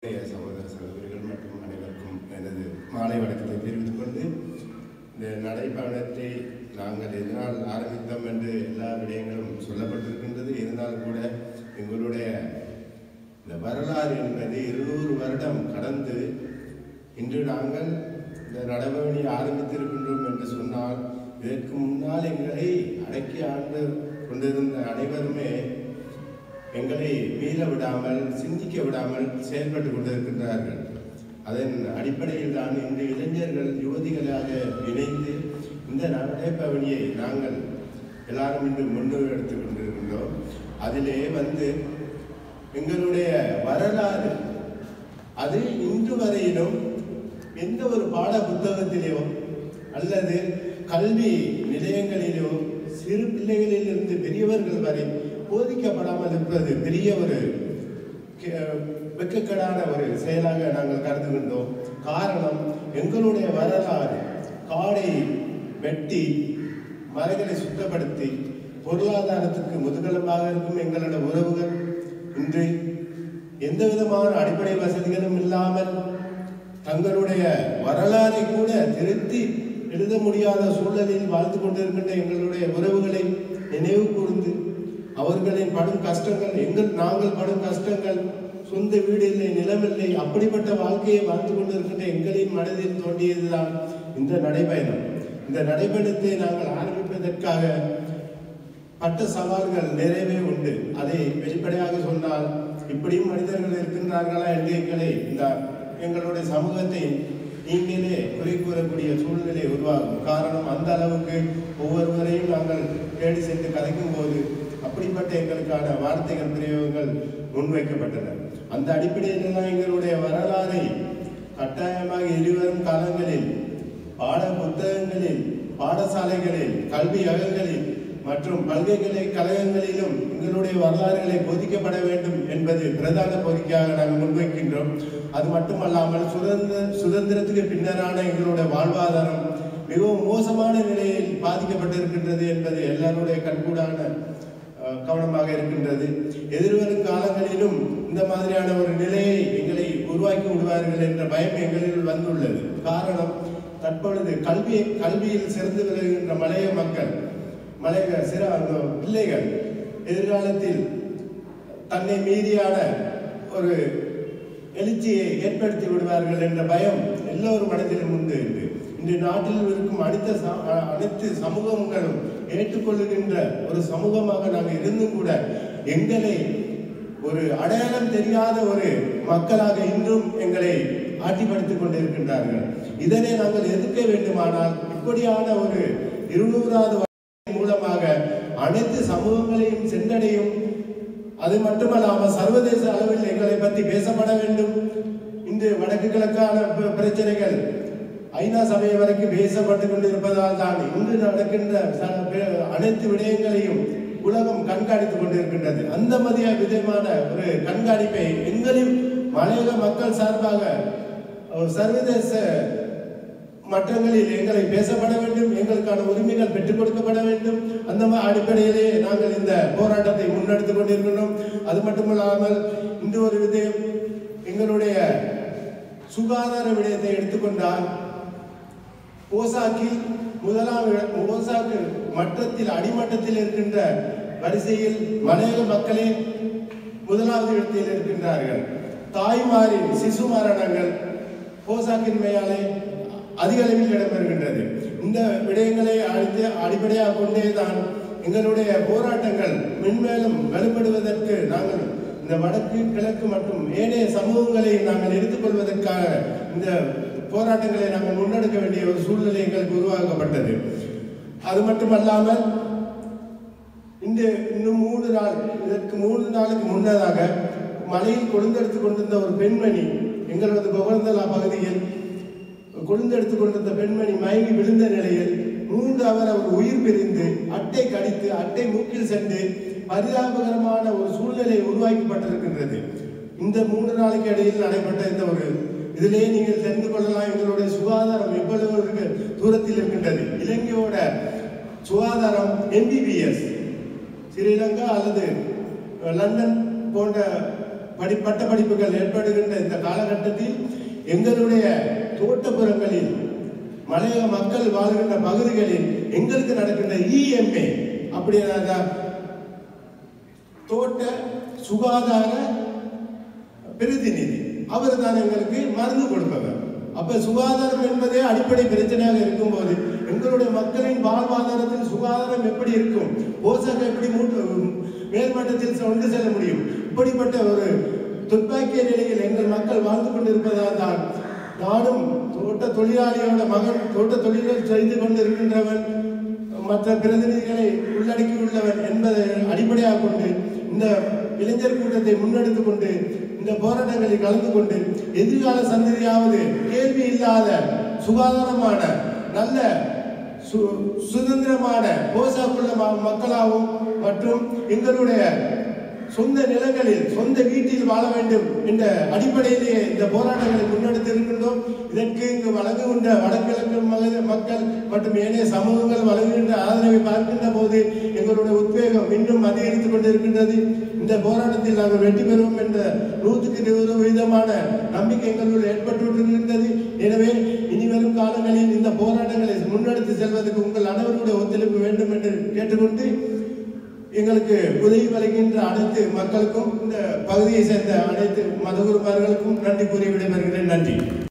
என்னுடைய சகோதர சகோதரிகள் மற்றும் அனைவருக்கும் எனது மாலை வணக்கத்தை தெரிவித்துக் கொண்டு இந்த நடைப்பயணத்தை நாங்கள் எதனால் ஆரம்பித்தோம் என்று எல்லா விடயங்களும் சொல்லப்பட்டிருக்கின்றது இருந்தாலும் கூட எங்களுடைய இந்த வரலாறு என்பது இருநூறு வருடம் கடந்து இன்று நாங்கள் இந்த நடைபயணி ஆரம்பித்திருக்கின்றோம் என்று சொன்னால் இதற்கு முன்னால் எங்களை அடக்கி ஆண்டு கொண்டிருந்த அனைவருமே எங்களை மீள விடாமல் சிந்திக்க விடாமல் செயல்பட்டு கொண்டிருக்கின்றார்கள் அதன் அடிப்படையில் தான் இன்று இளைஞர்கள் யுவதிகளாக இணைந்து இந்த நடைப்பவனியை நாங்கள் எல்லாரும் இன்று முன்னெடுத்துக் கொண்டிருக்கின்றோம் அதிலே வந்து எங்களுடைய வரலாறு அது இன்று வரையிலும் எந்த ஒரு பாட புத்தகத்திலேயோ அல்லது கல்வி நிலையங்களிலோ சிறு பிள்ளைகளிலிருந்து பெரியவர்கள் வரை போதிக்கப்படாமல் இருப்பது பெரிய ஒரு கே- வெட்கக்கேடான ஒரு செயலாக நாங்கள் கருதுகின்றோம் காரணம் எங்களுடைய வரலாறு காடை வெட்டி மலைகளை சுத்தப்படுத்தி பொருளாதாரத்துக்கு முதுகலமாக இருக்கும் எங்களோட உறவுகள் இன்று எந்த விதமான அடிப்படை வசதிகளும் இல்லாமல் தங்களுடைய வரலாறை கூட திருத்தி எழுத முடியாத சூழலில் வாழ்ந்து கொண்டிருக்கின்ற எங்களுடைய உறவுகளை நினைவு கூர்ந்து அவர்களின் படும் கஷ்டங்கள் எங்கள் நாங்கள் படும் கஷ்டங்கள் சொந்த வீடு இல்லை நிலமில்லை அப்படிப்பட்ட வாழ்க்கையை வாழ்ந்து கொண்டிருக்கின்ற எங்களின் மனதில் தோன்றியதுதான் இந்த நடைபயணம் இந்த நடைபயணத்தை நாங்கள் ஆரம்பிப்பதற்காக பட்ட சவால்கள் நிறையவே உண்டு அதை வெளிப்படையாக சொன்னால் இப்படியும் மனிதர்கள் இருக்கின்றார்களா என்று எங்களை இந்த எங்களுடைய சமூகத்தை நீங்களே குறை கூறக்கூடிய சூழ்நிலை உருவாகும் காரணம் அந்த அளவுக்கு ஒவ்வொருவரையும் நாங்கள் தேடி சென்று கதைக்கும் போது அப்படிப்பட்ட எங்களுக்கான வார்த்தைகள் பிரயோகங்கள் முன்வைக்கப்பட்டன அந்த அடிப்படையில் தான் எங்களுடைய வரலாறை கட்டாயமாக இருவரும் காலங்களில் பாட புத்தகங்களில் பாடசாலைகளில் கல்வி அகங்களில் மற்றும் பல்கலைக்கழகங்களிலும் எங்களுடைய வரலாறுகளை போதிக்கப்பட வேண்டும் என்பது பிரதான கோரிக்கையாக நாங்கள் முன்வைக்கின்றோம் அது மட்டுமல்லாமல் சுதந்திர சுதந்திரத்துக்கு பின்னரான எங்களுடைய வாழ்வாதாரம் மிகவும் மோசமான நிலையில் பாதிக்கப்பட்டிருக்கின்றது என்பது எல்லாருடைய கண்கூடான அஹ், கவனமாக இருக்கின்றது எதிர்வரும் காலங்களிலும் இந்த மாதிரியான ஒரு நிலையை எங்களை உருவாக்கி விடுவார்கள் என்ற பயம் எங்களில் வந்துள்ளது காரணம் தற்பொழுது கல்வி கல்வியில் சிறந்து விளங்குகின்ற மலைய மக்கள் மலைய சிற அந்த பிள்ளைகள் எதிர்காலத்தில் தன்னை மீறியான ஒரு எழுச்சியை ஏற்படுத்தி விடுவார்கள் என்ற பயம் எல்லோரும் மனதிலும் உண்டு என்று இன்று நாட்டில் இருக்கும் அனைத்து ச- அ- அனைத்து சமூகங்களும் ஏற்றுக்கொள்ளுகின்ற ஒரு சமூகமாக நாங்கள் இருந்தும் கூட எங்களை ஒரு அடையாளம் தெரியாத ஒரு மக்களாக இன்றும் எங்களை ஆட்சிப்படுத்திக் கொண்டிருக்கின்றார்கள் இதனை நாங்கள் எதிர்க்க வேண்டுமானால் இப்படியான ஒரு இருநூறாவது வருடத்தின் மூலமாக அனைத்து சமூகங்களையும் சென்றடையும் அது மட்டுமல்லாமல் சர்வதேச அளவில் எங்களை பற்றி பேசப்பட வேண்டும் இன்று வடக்கு கிழக்கான ப- பிரச்சனைகள் ஐநா சபை வரைக்கும் பேசப்பட்டு கொண்டிருப்பதால் தான் இன்று நடக்கின்ற ச- பே- அனைத்து விடயங்களையும் உலகம் கண்காணித்துக் கொண்டிருக்கின்றது அந்த மதிய விதமான ஒரு கண்காணிப்பை எங்களின் மலையக மக்கள் சார்பாக ஒரு சர்வதேச மற்றங்களில் எங்களை பேசப்பட வேண்டும் எங்களுக்கான உரிமைகள் பெற்றுக் கொடுக்கப்பட வேண்டும் அந்த மா- அடிப்படையிலே நாங்கள் இந்த போராட்டத்தை முன்னெடுத்துக் கொண்டிருக்கின்றோம் அது மட்டுமல்லாமல் இந்த ஒரு விதயம் எங்களுடைய சுகாதார விடயத்தை எடுத்துக்கொண்டால் ஓசாக்கில் முதலாம் இட- ஓசாக்கு மட்டத்தில் அடிமட்டத்தில் இருக்கின்ற வரிசையில் மலையக மக்களே முதலாவது இடத்தில் இருக்கின்றார்கள் தாய்மாரின் சிசு மரணங்கள் ஓசாக்கின் மேயாலே அதிக அளவில் இடம்பெறுகின்றது இந்த விடயங்களை அடித்து அடிப்படையாக கொண்டே தான் எங்களுடைய போராட்டங்கள் மென்மேலும் வலுப்படுவதற்கு நாங்கள் இந்த வடக்கு கிழக்கு மற்றும் ஏனைய சமூகங்களை நாங்கள் எடுத்துக்கொள்வதற்காக இந்த போராட்டங்களை நாங்கள் முன்னெடுக்க வேண்டிய ஒரு சூழ்நிலை எங்களுக்கு உருவாக்கப்பட்டது அது மட்டுமல்லாமல் இந்த இன்னும் மூணு நாள் இதற்கு மூணு நாளுக்கு முன்னதாக மலையில் கொழுந்தெடுத்து கொண்டிருந்த ஒரு பெண்மணி எங்களது கோவந்தலா பகுதியில் கொழுந்தெடுத்து கொண்டிருந்த பெண்மணி மயங்கி விழுந்த நிலையில் மூன்று அவர் அவர் உயிர் பிரிந்து அட்டை கடித்து அட்டை மூக்கில் சென்று பரிதாபகரமான ஒரு சூழ்நிலை உருவாக்கப்பட்டிருக்கின்றது இந்த மூன்று நாளைக்கு இடையில் நடைபெற்ற இந்த ஒரு இதிலே நீங்கள் தெரிந்து கொள்ளலாம் எங்களுடைய சுகாதாரம் எவ்வளவு இருக்கு தூரத்தில் இருக்கின்றது இலங்கையோட சுகாதாரம் எம்பிபிஎஸ் ஸ்ரீலங்கா அல்லது லண்டன் போன்ற படி பட்ட படிப்புகள் ஏற்படுகின்ற இந்த கால எங்களுடைய தோட்டப்புறங்களில் மலையக மக்கள் வாழ்கின்ற பகுதிகளில் எங்களுக்கு நடக்கின்ற இஎம்ஏ அப்படின்னா தோட்ட சுகாதார பிரதிநிதி அவர் தான் எங்களுக்கு மருந்து கொடுப்பவர் அப்ப சுகாதாரம் என்பதே அடிப்படை பிரச்சனையாக இருக்கும்போது எங்களுடைய மக்களின் வாழ்வாதாரத்தில் சுகாதாரம் எப்படி இருக்கும் போஷகம் எப்படி மூட்டு மேல்மட்டத்தில் கொண்டு செல்ல முடியும் இப்படிப்பட்ட ஒரு துப்பாக்கிய நிலையில் எங்கள் மக்கள் வாழ்ந்து கொண்டிருப்பதால் தான் நானும் தோட்ட தொழிலாளியோட மகன் தோட்ட தொழில்கள் செய்து கொண்டிருக்கின்றவன் மற்ற பிரதிநிதிகளை உள்ளடக்கி உள்ளவன் என்பதை அடிப்படையாக கொண்டு இந்த இளைஞர் கூட்டத்தை முன்னெடுத்துக் கொண்டு இந்த போராட்டங்களில் கலந்து கொண்டு எதிர்கால சந்ததியாவது கேள்வி இல்லாத சுகாதாரமான நல்ல சு- சுதந்திரமான போசாக்குள்ள ம- மக்களாகவும் மற்றும் எங்களுடைய சொந்த நிலங்களில் சொந்த வீட்டில் வாழ வேண்டும் என்ற அடிப்படையிலேயே இந்த போராட்டங்களை முன்னெடுத்து இருக்கின்றோம் இதற்கு இங்கு வழங்குகின்ற வடகிழக்கு மக- மக்கள் மற்றும் ஏனைய சமூகங்கள் வழங்குகின்ற ஆதரவை பார்க்கின்ற போது எங்களுடைய உத்வேகம் இன்னும் அதிகரித்துக் கொண்டிருக்கின்றது இந்த போராட்டத்தில் நாங்கள் வெற்றி பெறுவோம் என்ற நூற்றுக்கு இருபது விதமான நம்பிக்கை எங்களுள் ஏற்பட்டுவிட்டிருக்கின்றது எனவே இனி வரும் காலங்களில் இந்த போராட்டங்களை முன்னெடுத்து செல்வதற்கு உங்கள் அனைவருடைய ஒத்துழைப்பு வேண்டும் என்று கேட்டுக்கொண்டு எங்களுக்கு உதவி வழங்குகின்ற அனைத்து மக்களுக்கும் இந்த பகுதியை சேர்ந்த அனைத்து மதகுருமார்களுக்கும் நன்றி கூறி விடைபெறுகிறேன் நன்றி